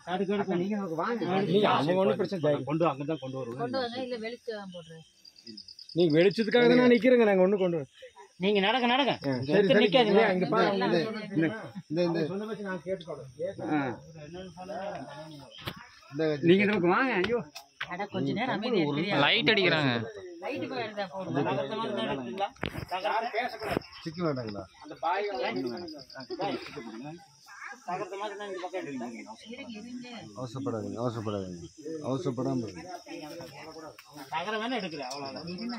அதுக்கு எடுக்க நீங்க நமக்கு வாங்க நீங்க அவங்க ஒன்றும் பிரச்சனை இல்லை. கொண்டு அங்க தான் கொண்டு வருவோம் கொண்டு வாங்க இல்ல வெளிச்சம் போடுறேன் நீங்க வெளிச்சத்துக்காக தான் நான் நிக்கிறேங்க நாங்க ஒண்ணு கொண்டு வரோம். நீங்க நடக்க நடக்க ஆ, சரி சரி நிக்காதீங்க. இங்க பாரு எல்லாம் இந்த- கொண்டு இந்த- இந்த இந்த சொன்ன பத்தி நான் கேட்டுக்கோங்க ஆ. நீங்க நமக்கு வாங்க ஐயோ அட கொஞ்ச நேரம் அமைதியா இருக்கிறியா லைட் அடிக்கிறாங்க லைட் போய் எடுத்தா போடுங்க சிக்க வேண்டாங்களா அந்த பாய் தகரத்தை மாதிரி தான் இந்த பக்கம் எடுத்துட்டேன். இருங்க இருங்க அவசரப்படாதீங்க அவசரப்படாதீங்க அவசரப்படாம இருங்க. தகரம் வேணா எடுக்கிறேன் அவ்வளவுதான் இருங்க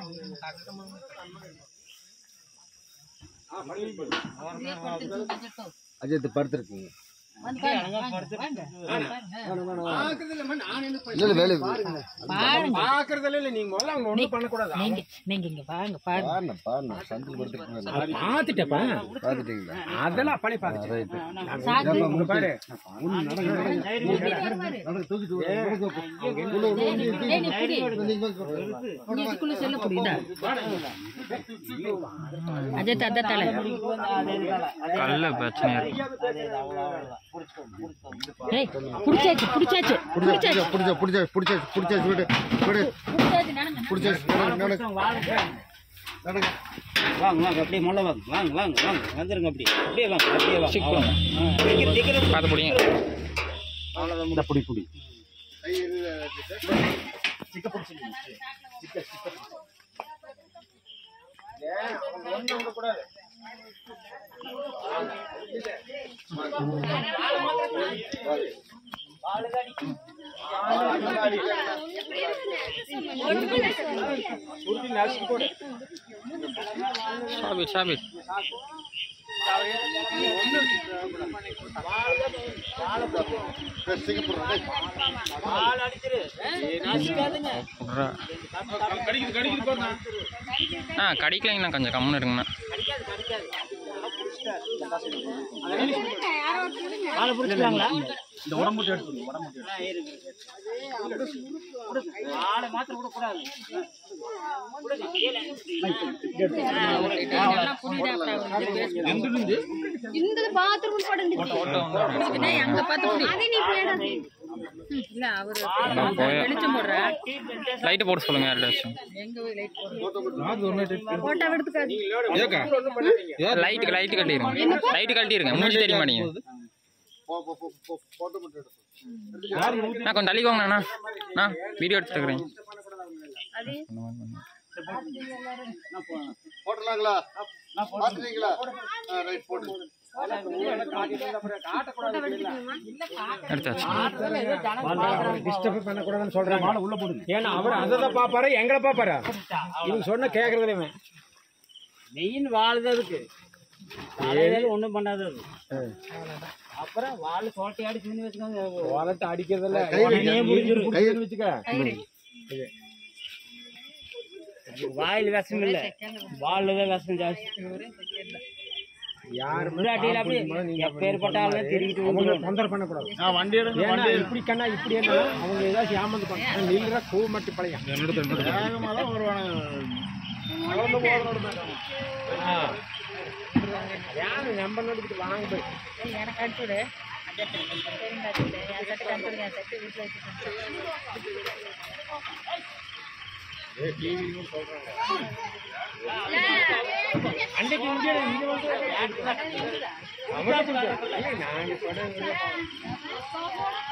அப்படியே படுத்து தூக்கிட்டு அஜித் படுத்துருக்கீங்க வந்து பாருங்க வாங்க, வாங்க. பாருங்க. பாக்குறது இல்லம்மா நான் என்ன இல்ல இல்ல வேலை பாருங்க பாக்குறதுல இல்ல நீங்க முதல்ல அவங்க ஒண்ணும் பண்ணக்கூடாது நீங்க நீங்க இங்க வாங்க பாருங்க பாருண்ணா பாருண்ணா சந்தில் படுத்துருக்கீங்க அதை பாத்துட்டப்பா பார்த்துட்டீங்களா அதெல்லாம் பழைய பாத்துட்டேன் ரைட்டு சாக்கு இங்க பாரு ஏய், நீ புடி. நீ இதுக்குள்ள செல்ல புரியுதா அஜய் தாத்தா தலை கல்ல பிரச்சனையா இருக்கு ஏய் புடிச்சாச்சு புடிச்சாச்சு புடிச்சாச்சு பிடிச்சா பிடிச்சா பிடிச்சா பிடிச்சா விடு விடு புடிச்சாச்சு நடங்க பிடிச்சா நடக்கு நடக்கு வாங்க வாங்க அப்படியே முள்ள வாங்க வாங்க வாங்க வாங்க வந்துருங்க அப்படி அப்படியே வாங்க அப்படியே வாங்க சிக்கும். ஆ, டிக்கெட் டிக்கெட் பார்த்து பிடிங்க அவ்வளவுதான் இந்த புடி புடி சாபிட் சாபிட் ஆள் அடிச்சிரு நாசிக்காதுங்க விட்றா. ஆ கடிக்கலைங்கண்ணா கொஞ்சம் கம்முன்னு இருங்கண்ணா ஆளை பிடிச்சிக்கலாங்களா இந்த உடம்பு எடுத்து உடம்பு ஆளை மாத்திரம் விடக்கூடாது இந்த பாத்ரூம் போடுங்க அங்க பார்த்து புடி அது நீ போயிடாத ம், இல்ல அவரு நான் போய் வெளிச்சம் போடுற லைட்டை போட்டு சொல்லுங்க யார்ட்டாச்சும் எங்க போய் லைட் போடுற போட்டோ எடுத்துக்காது லைட்டு லைட்டு கட்டிடுங்க லைட்டு கட்டிடுங்க மூஞ்சி தெரிய மாட்டேங்குது போட்டோ மட்டும் எடுத்து நான் கொஞ்சம் தள்ளிக்கோங்க அண்ணா நான் வீடியோ எடுத்துக்கிறேன் போட்டலாங்களா பார்த்துட்டீங்களா ரைட் போட்டு எடுத்தாச்சு டிஸ்டர்ப் பண்ணக்கூடாதுன்னு சொல்றாங்க உள்ள போடுங்க ஏன்னா அவர் அதை தான் பாப்பாரு எங்களை பாப்பாரு இவங்க சொன்ன கேக்குறதுல இவன் மெயின் வாழுது அதுக்கு காலையில ஒண்ணும் பண்ணாது அது அப்புறம் வாழை சோட்டை அடிச்சுன்னு வச்சுக்கோங்க வளர்த்து அடிக்கிறதுல கை உடனே வைக்க. முடிஞ்சிரும். கை- வச்சுக்க வாயில் விஷம் இல்ல வாழுல தான் விஷம் ஜாஸ்தி யாரு முன்னாடியில அப்படியே எப்பேற்பட்டாலும் திரும்பிட்டு அவங்க வந்துருவாங்க. தொந்தரவு பண்ணக்கூடாது வண்டி ஏன்னா இப்படி கண்ணா இப்படி என்ன அவங்க ஏதாச்சும் ஏமாந்து பண்ண நில்ற கூ மட்டி பழையம் யாரு நம்ப நடிக்கிட்டு வாங்க போய் ஏய், எனக்கு அனுப்பிச்சு விடு சரிங்க அஜய். என் சட்டை அனுப்பிச்சு விடுங்க. என் சட்டை வீட்டுல வச்சுக்கோங்க அன்னைக்கு இங்கே இங்க வந்து அவங்க சொல்றாங்க. இல்ல, நாங்க சொன்னது